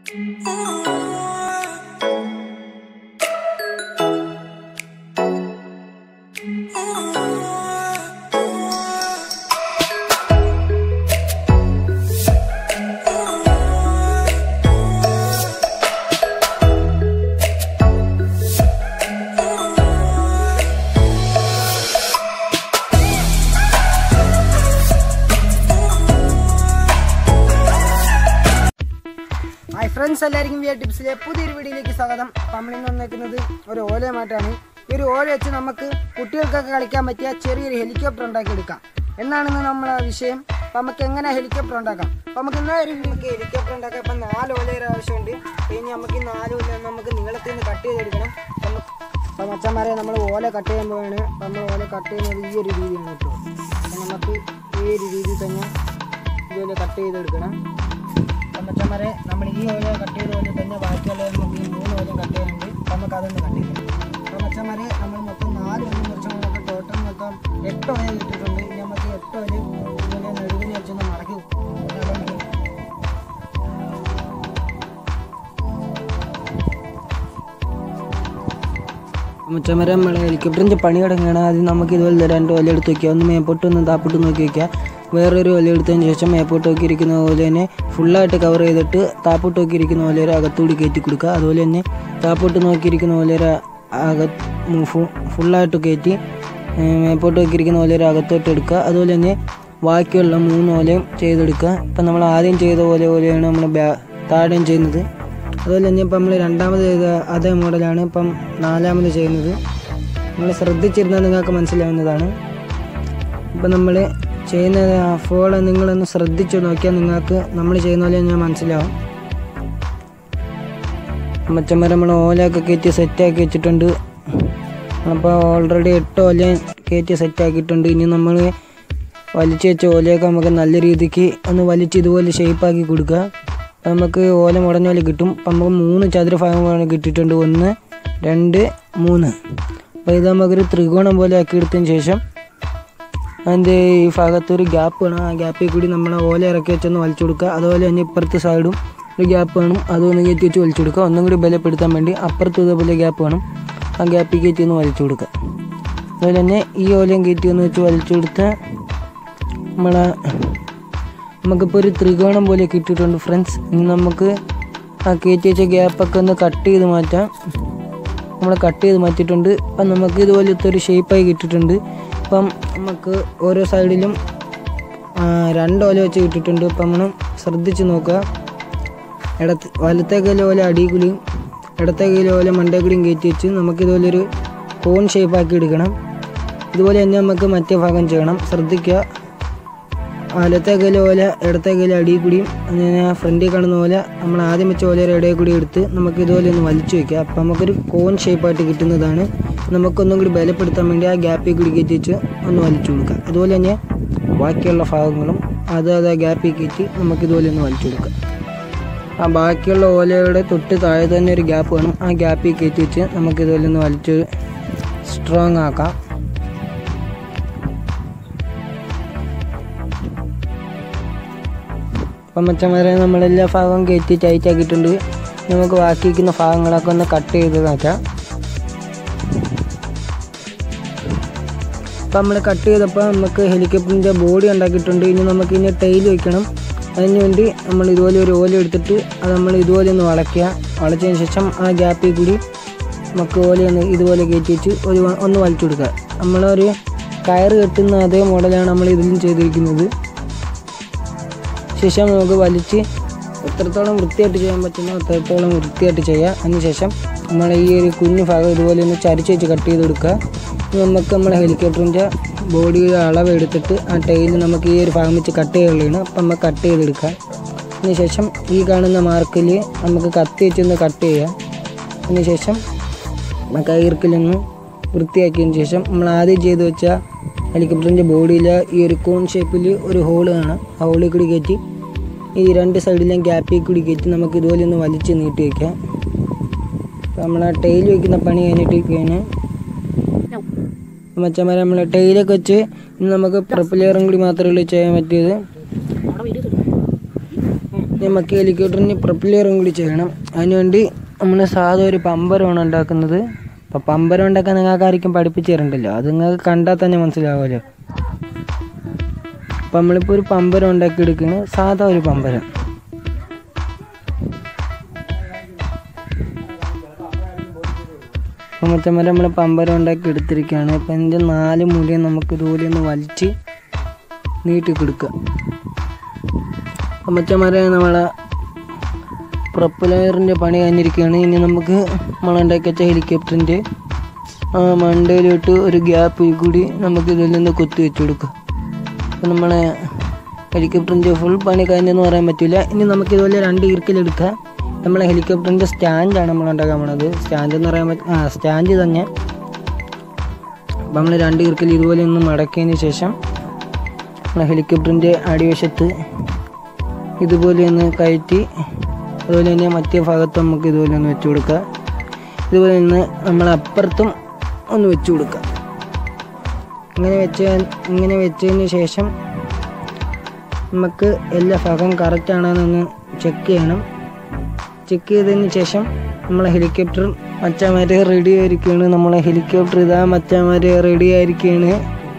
Hi friends എല്ലാവർക്കും V ടിപ്സിലെ പുതിയൊരു വീഡിയോയിലേക്ക് സ്വാഗതം അപ്പം നമ്മളിന്ന് വന്നേക്കുന്നത് ഒരു ഓലയുമായിട്ടാണ് ഈ ഒരു ഓല വെച്ച് നമുക്ക് കുട്ടികൾക്കൊക്കെ കളിക്കാൻ പറ്റിയ ചെറിയൊരു ഹെലികോപ്റ്റർ ഉണ്ടാക്കിയെടുക്കാം എന്നാണെന്ന് നമ്മളെ വിഷയം അപ്പം നമുക്ക് എങ്ങനെ ഹെലികോപ്റ്റർ ഉണ്ടാക്കാം അപ്പം നമുക്ക് ഇന്നേ ഒരു നമുക്ക് ഹെലികോപ്റ്റർ ഉണ്ടാക്കാം ഇപ്പം നാല് ഓലയുടെ ആവശ്യമുണ്ട് ഇനി നമുക്ക് ഈ നാല് ഓല നമുക്ക് നീളത്തിൽ നിന്ന് കട്ട് ചെയ്തെടുക്കണം അപ്പം നമുക്ക് അപ്പം മച്ചന്മാരെ നമ്മൾ ഓല കട്ട് ചെയ്യുമ്പോഴാണ് അപ്പം നമ്മൾ ഓല കട്ട് ചെയ്യുന്നത് ഈ ഒരു രീതിയാണ് കേട്ടോ അപ്പം നമുക്ക് ഈ ഒരു രീതിയിൽ തന്നെ ഇതുപോലെ കട്ട് ചെയ്തെടുക്കണം മച്ചന്മാരെ നമ്മൾ ഈ ഓല കട്ട് ചെയ്ത പോലെ തന്നെ ബാക്കിയുള്ള നമുക്ക് ഈ മൂന്ന് ഓല കട്ട് ചെയ്യാനുണ്ട് അപ്പം നമുക്ക് അതൊന്ന് കട്ട് ചെയ്യാം അപ്പോൾ മച്ചന്മാരെ നമ്മൾ മൊത്തം നാല് ഓല മുറിച്ച് നമുക്ക് ടോട്ടൽ മൊത്തം എട്ട് ഓല കിട്ടിയിട്ടുണ്ട് ഇനി നമുക്ക് എട്ട് ഓല ഇതുപോലെ നെടുവിനെ വെച്ചൊന്ന് മടക്കി വെക്കാം. മച്ചന്മാരെ നമ്മൾ ഹെലികോപ്റ്ററിൻ്റെ പണി തുടങ്ങുകയാണ് ആദ്യം നമുക്ക് ഇതുപോലെ രണ്ട് ഓല എടുത്ത് വയ്ക്കുക ഒന്ന് മേപ്പോട്ട് ഒന്ന് താപ്പോട്ട് നോക്കി വയ്ക്കുക വേറൊരു ഓല എടുത്തതിന് ശേഷം മേപ്പോട്ട് നോക്കിയിരിക്കുന്ന പോലെ തന്നെ ഫുള്ളായിട്ട് കവർ ചെയ്തിട്ട് താപ്പോട്ട് നോക്കിയിരിക്കുന്ന പോലെ ഒരു അകത്തൂടി കയറ്റി കൊടുക്കുക അതുപോലെ തന്നെ താപ്പോട്ട് നോക്കിയിരിക്കുന്ന പോലെ ഒരു അക ഫുള്ളായിട്ട് കയറ്റി ഏഹ് മേപ്പോട്ട് നോക്കിയിരിക്കുന്ന പോലെ ഒരു അകത്തോട്ട് എടുക്കുക അതുപോലെ തന്നെ ബാക്കിയുള്ള മൂന്ന് ഓലയും ചെയ്തെടുക്കുക ഇപ്പം നമ്മൾ ആദ്യം ചെയ്ത പോലെ പോലെയാണ് നമ്മൾ ബാ താഴെയും ചെയ്യുന്നത് അതുപോലെ തന്നെ ഇപ്പം നമ്മൾ രണ്ടാമത് ചെയ്ത അതേ മോഡലാണ് ഇപ്പം നാലാമത് ചെയ്യുന്നത് നമ്മൾ ശ്രദ്ധിച്ചിരുന്നാൽ നിങ്ങൾക്ക് മനസ്സിലാവുന്നതാണ് ഇപ്പം നമ്മൾ ചെയ്യുന്ന ഫോള് നിങ്ങളൊന്ന് ശ്രദ്ധിച്ചു നോക്കിയാൽ നിങ്ങൾക്ക് നമ്മൾ ചെയ്യുന്ന പോലെ ഞാൻ മനസ്സിലാവും മച്ചന്മാർ നമ്മൾ ഓലയൊക്കെ കയറ്റി സെറ്റാക്കി വെച്ചിട്ടുണ്ട് അപ്പോൾ ഓൾറെഡി എട്ട് ഓല കയറ്റി സെറ്റാക്കിയിട്ടുണ്ട് ഇനി നമ്മൾ വലിച്ചു വെച്ച ഓലയൊക്കെ നമുക്ക് നല്ല രീതിക്ക് ഒന്ന് വലിച്ച് ഇതുപോലെ ഷേപ്പാക്കി കൊടുക്കുക അപ്പോൾ നമുക്ക് ഓല മുടഞ്ഞ പോലെ കിട്ടും അപ്പം നമുക്ക് മൂന്ന് ചതുര ഭാഗമാണ് കിട്ടിയിട്ടുണ്ട് ഒന്ന് രണ്ട് മൂന്ന് അപ്പോൾ ഇത് നമുക്കൊരു ത്രികോണം പോലെ ആക്കി എടുത്തതിന് ശേഷം അതിൻ്റെ ഈ ഭാഗത്തൊരു ഗ്യാപ്പ് വേണം ആ ഗ്യാപ്പിൽ കൂടി നമ്മൾ ഓല ഇറക്കി വെച്ചൊന്ന് വലിച്ചു കൊടുക്കുക അതുപോലെ തന്നെ ഇപ്പുറത്തെ സൈഡും ഒരു ഗ്യാപ്പ് വേണം അതൊന്ന് കയറ്റി വെച്ച് വലിച്ചു കൊടുക്കുക ഒന്നും കൂടി ബലപ്പെടുത്താൻ വേണ്ടി അപ്പുറത്തും ഇതേപോലെ ഗ്യാപ്പ് വേണം ആ ഗ്യാപ്പിൽ കയറ്റി ഒന്ന് വലിച്ചു കൊടുക്കുക അതുപോലെ തന്നെ ഈ ഓലയും കയറ്റി ഒന്ന് വെച്ച് വലിച്ചു കൊടുത്ത് നമ്മളെ നമുക്കിപ്പോൾ ഒരു ത്രികോണം പോലെ കിട്ടിയിട്ടുണ്ട് ഫ്രണ്ട്സ് ഇനി നമുക്ക് ആ കയറ്റി വെച്ച ഗ്യാപ്പൊക്കെ ഒന്ന് കട്ട് ചെയ്ത് മാറ്റാം നമ്മൾ കട്ട് ചെയ്ത് മാറ്റിയിട്ടുണ്ട് അപ്പം നമുക്ക് ഇതുപോലത്തെ ഒരു ഷേപ്പായി കിട്ടിയിട്ടുണ്ട് ഇപ്പം നമുക്ക് ഓരോ സൈഡിലും ആ, രണ്ട് ഓല വെച്ച് കിട്ടിയിട്ടുണ്ട് അപ്പം നമ്മൾ ശ്രദ്ധിച്ച് നോക്കുക ഇടത്ത് വലത്തെ കയ്യിലെ ഓല അടിയിൽ കൂടിയും ഇടത്തെ കയ്യിലെ ഓല മണ്ടേ കൂടിയും കയറ്റി വെച്ച് നമുക്കിതുപോലെ ഒരു കോൺ ഷേപ്പാക്കി എടുക്കണം ഇതുപോലെ തന്നെ നമുക്ക് മറ്റേ ഭാഗം ചെയ്യണം ശ്രദ്ധിക്കുക വലത്തെ കയ്യിലെ ഓല ഇടത്തെ കയ്യിലെ അടിയിൽ കൂടിയും അങ്ങനെ ഫ്രണ്ടിൽ കാണുന്ന ഓല നമ്മൾ ആദ്യം വെച്ച ഓലയുടെ ഇടയിൽ കൂടി എടുത്ത് നമുക്ക് ഇതുപോലെ ഒന്ന് വലിച്ചു വയ്ക്കുക അപ്പം നമുക്കൊരു കോൺ ഷേപ്പായിട്ട് കിട്ടുന്നതാണ് നമുക്കൊന്നും കൂടി ബലപ്പെടുത്താൻ വേണ്ടി ആ ഗ്യാപ്പിൽ കൂടി കയറ്റി വെച്ച് ഒന്ന് വലിച്ചു കൊടുക്കുക അതുപോലെ തന്നെ ബാക്കിയുള്ള ഭാഗങ്ങളും അത് അത് ആ ഗ്യാപ്പിൽ കയറ്റി നമുക്ക് ഇതുപോലെ ഒന്ന് വലിച്ചു കൊടുക്കുക ആ ബാക്കിയുള്ള ഓലയുടെ തൊട്ട് താഴെ തന്നെ ഒരു ഗ്യാപ്പ് വേണം ആ ഗ്യാപ്പിൽ കയറ്റി വെച്ച് നമുക്ക് ഇതുപോലെ ഒന്ന് വലിച്ച് സ്ട്രോങ് ആക്കാം അപ്പം മച്ചന്മാരെ നമ്മളെല്ലാ ഭാഗവും കയറ്റി ടൈറ്റ് ആക്കിയിട്ടുണ്ട് നമുക്ക് ബാക്കിയിരിക്കുന്ന ഭാഗങ്ങളൊക്കെ ഒന്ന് കട്ട് ചെയ്ത് നോക്കാം അപ്പം നമ്മൾ കട്ട് ചെയ്തപ്പോൾ നമുക്ക് ഹെലികോപ്റ്ററിൻ്റെ ബോഡി ഉണ്ടാക്കിയിട്ടുണ്ട് ഇനി നമുക്ക് ഇനി ടൈൽ വെക്കണം അതിന് വേണ്ടി നമ്മൾ ഇതുപോലെ ഒരു ഓല എടുത്തിട്ട് അത് നമ്മൾ ഇതുപോലെ ഒന്ന് വളയ്ക്കുക വളച്ചതിന് ശേഷം ആ ഗ്യാപ്പിൽ കൂടി നമുക്ക് ഓല ഒന്ന് ഇതുപോലെ കയറ്റി വെച്ച് ഒരു വ- ഒന്ന് വലിച്ചു കൊടുക്കുക നമ്മളൊരു കയറ് കെട്ടുന്ന അതേ മോഡലാണ് നമ്മൾ ഇതിലും ചെയ്തിരിക്കുന്നത് ശേഷം നമുക്ക് വലിച്ച് എത്രത്തോളം വൃത്തിയായിട്ട് ചെയ്യാൻ പറ്റുന്നോ അത്രത്തോളം വൃത്തിയായിട്ട് ചെയ്യുക അതിനുശേഷം നമ്മൾ ഈ ഒരു കുഞ്ഞു ഭാഗം ഇതുപോലെ ഒന്ന് ചരിച്ച് വെച്ച് കട്ട് ചെയ്ത് കൊടുക്കുക ഇനി നമുക്ക് നമ്മുടെ ഹെലികോപ്റ്ററിൻ്റെ ബോഡിയുടെ അളവ് എടുത്തിട്ട് ആ ടൈൽ നമുക്ക് ഈ ഒരു ഭാഗം വെച്ച് കട്ട് ചെയ്യാനുള്ളതാണ് അപ്പം നമുക്ക് കട്ട് ചെയ്തെടുക്കാം അതിനുശേഷം ഈ കാണുന്ന മാർക്കിൽ നമുക്ക് കത്തി വെച്ചൊന്ന് കട്ട് ചെയ്യാം അതിനുശേഷം നമുക്ക് ആ ഈർക്കിലൊന്ന് വൃത്തിയാക്കിയതിന് ശേഷം നമ്മൾ ആദ്യം ചെയ്ത് വെച്ച ഹെലികോപ്റ്ററിൻ്റെ ബോഡിയിൽ ഈ ഒരു കോൺ ഷേപ്പിൽ ഒരു ഹോള് കാണാം ആ ഹോളിൽ കൂടി കയറ്റി ഈ രണ്ട് സൈഡിലും ഗ്യാപ്പിൽ കൂടി കയറ്റി നമുക്ക് ഇതുപോലെ ഒന്ന് വലിച്ച് നീട്ടി വയ്ക്കാം അപ്പോൾ നമ്മൾ ആ ടൈൽ വയ്ക്കുന്ന പണി കഴിഞ്ഞിട്ടിരിക്കുകയാണ് മച്ചന്മാരെ നമ്മൾ ടൈലൊക്കെ വെച്ച് ഇനി നമുക്ക് പ്രപ്പലേറും കൂടി മാത്രമേ ഉള്ളൂ ചെയ്യാൻ പറ്റിയത് നമുക്ക് ഹെലികോപ്റ്ററിന് പ്രൊപ്പല്ലറും കൂടി ചെയ്യണം അതിനുവേണ്ടി നമ്മൾ സാധാ ഒരു പമ്പരമാണ് ഉണ്ടാക്കുന്നത് അപ്പോൾ പമ്പരം ഉണ്ടാക്കാൻ നിങ്ങൾക്ക് ആയിരിക്കും പഠിപ്പിച്ച് തരണ്ടല്ലോ അത് നിങ്ങൾക്ക് കണ്ടാൽ തന്നെ മനസ്സിലാവുമല്ലോ അപ്പം നമ്മളിപ്പോൾ ഒരു പമ്പരം ഉണ്ടാക്കി എടുക്കുന്നത് സാധാ ഒരു പമ്പരം അപ്പം മച്ചന്മാരെ നമ്മൾ പമ്പരം ഉണ്ടാക്കി എടുത്തിരിക്കുകയാണ് അപ്പം ഇതിൻ്റെ നാല് മൂലയും നമുക്ക് ഇതുപോലെ ഒന്ന് വലിച്ച് നീട്ടി കൊടുക്കുക അപ്പം മച്ചന്മാരെ നമ്മളെ പ്രൊപ്പലറിൻ്റെ പണി കഴിഞ്ഞിരിക്കുകയാണ് ഇനി നമുക്ക് നമ്മളുണ്ടാക്കി വെച്ച ഹെലികോപ്റ്ററിൻ്റെ ആ മണ്ടയിലോട്ട് ഒരു ഗ്യാപ്പിൽ കൂടി നമുക്ക് ഇതിൽ നിന്ന് കുത്തി വെച്ച് കൊടുക്കുക അപ്പം നമ്മളെ ഹെലികോപ്റ്ററിൻ്റെ ഫുൾ പണി കഴിഞ്ഞെന്ന് പറയാൻ പറ്റില്ല ഇനി നമുക്ക് ഇതുപോലെ രണ്ട് ഈർക്കിലെടുക്കാം നമ്മളെ ഹെലികോപ്റ്ററിൻ്റെ സ്റ്റാൻഡാണ് നമ്മൾ ഉണ്ടാക്കാൻ പോണത് സ്റ്റാൻഡ് എന്ന് പറയാൻ പറ്റും ആ സ്റ്റാൻഡ് തന്നെ അപ്പം നമ്മൾ രണ്ട് ഈർക്കിൽ ഇതുപോലെ ഒന്ന് മടക്കിയതിന് ശേഷം നമ്മളെ ഹെലികോപ്റ്ററിൻ്റെ അടിവശത്ത് ഇതുപോലെ ഒന്ന് കയറ്റി അതുപോലെ തന്നെ മറ്റേ ഭാഗത്ത് നമുക്ക് ഇതുപോലെ ഒന്ന് വെച്ച് കൊടുക്കുക ഇതുപോലെ തന്നെ നമ്മൾ അപ്പുറത്തും ഒന്ന് വെച്ച് കൊടുക്കുക ഇങ്ങനെ വെച്ച് ഇങ്ങനെ വെച്ചതിന് ശേഷം നമുക്ക് എല്ലാ ഭാഗവും കറക്റ്റ് ആണെന്നൊന്ന് ചെക്ക് ചെയ്യണം ചെക്ക് ചെയ്തതിന് ശേഷം നമ്മളെ ഹെലികോപ്റ്റർ മച്ചാമാരെ റെഡി ആയിരിക്കുകയാണ് നമ്മളെ ഹെലികോപ്റ്റർ ഇതാ മച്ചാമാരെ റെഡി ആയിരിക്കുകയാണ്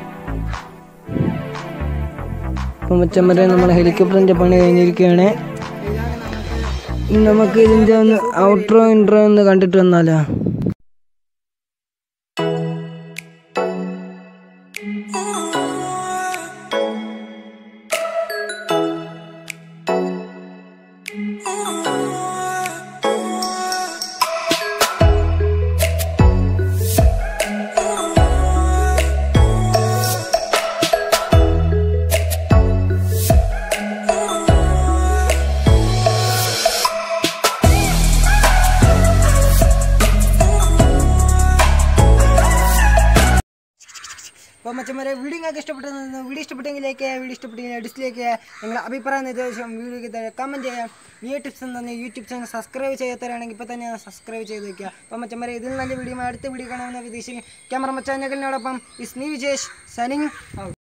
അപ്പം മച്ചന്മാരെ നമ്മളെ ഹെലികോപ്റ്ററിൻ്റെ പണി കഴിഞ്ഞിരിക്കുകയാണ് ഇനി നമുക്ക് ഇതിൻ്റെ ഒന്ന് ഔട്രോ ഇൻട്രോ ഒന്ന് കണ്ടിട്ട് വന്നാലോ അപ്പോൾ മച്ചന്മാരെ വീഡിയോ നിങ്ങൾക്ക് ഇഷ്ടപ്പെട്ടെന്ന് വീഡിയോ ഇഷ്ടപ്പെട്ടെങ്കിൽ ലൈക്ക് ചെയ്യുക വീഡിയോ ഇഷ്ടപ്പെട്ടെങ്കിൽ ഡിസ്ലൈക്ക് ചെയ്യുക നിങ്ങളുടെ അഭിപ്രായം നിർദ്ദേശം വീഡിയോക്ക് തരാം കമൻറ്റ് ചെയ്യാം വീഡിയോ ടിപ്സ് എന്ന് യൂട്യൂബ് ചാനൽ സബ്സ്ക്രൈബ് ചെയ്യാത്തവരാണെങ്കിൽ ഇപ്പോൾ തന്നെ സബ്സ്ക്രൈബ് ചെയ്ത് വയ്ക്കുക അപ്പോൾ മച്ചന്മാരെ ഇതിൽ നല്ല വീഡിയോ അടുത്ത വീഡിയോ കാണാമെന്ന് പ്രതീക്ഷിക്കും ക്യാമറ മച്ചാനകളിനോടൊപ്പം ഇസ്മി വിജേഷ് സനിങ് ഔട്ട്